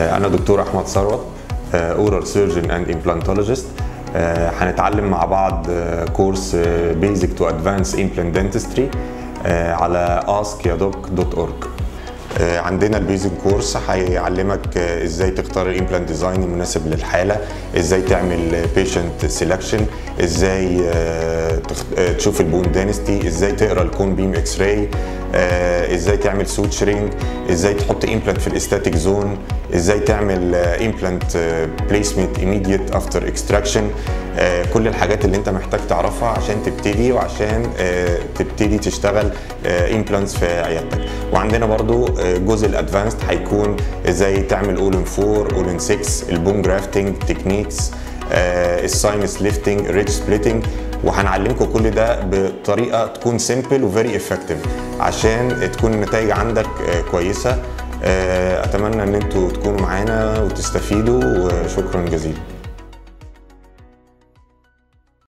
انا دكتور احمد ثروت اورال سيرجن اند امبلانتولوجيست هنتعلم مع بعض كورس بيزك تو ادفانس امبلانت دنتستري على askyadoc.org عندنا البيزك كورس هيعلمك ازاي تختار الامبلانت ديزاين المناسب للحاله ازاي تعمل بيشنت سيلكشن ازاي تشوف البون دانستي ازاي تقرا الكون بيم اكس راي ازاي تعمل سوتشرينج ازاي تحط امبلانت في الاستاتيك زون ازاي تعمل امبلانت بليسمنت ايميديت افتر اكستراكشن كل الحاجات اللي انت محتاج تعرفها عشان تبتدي وعشان تبتدي تشتغل امبلانتس في عيادتك وعندنا برضو جزء الادفانسد هيكون ازاي تعمل اول ان 4 اول ان 6 البون جرافتنج تكنيكس الساينس ليفتنج ريتش سبليتنج وهنعلمكم كل ده بطريقه تكون سيمبل وفيري افكتيف عشان تكون النتائج عندك كويسه اتمنى ان انتوا تكونوا معانا وتستفيدوا وشكرا جزيلا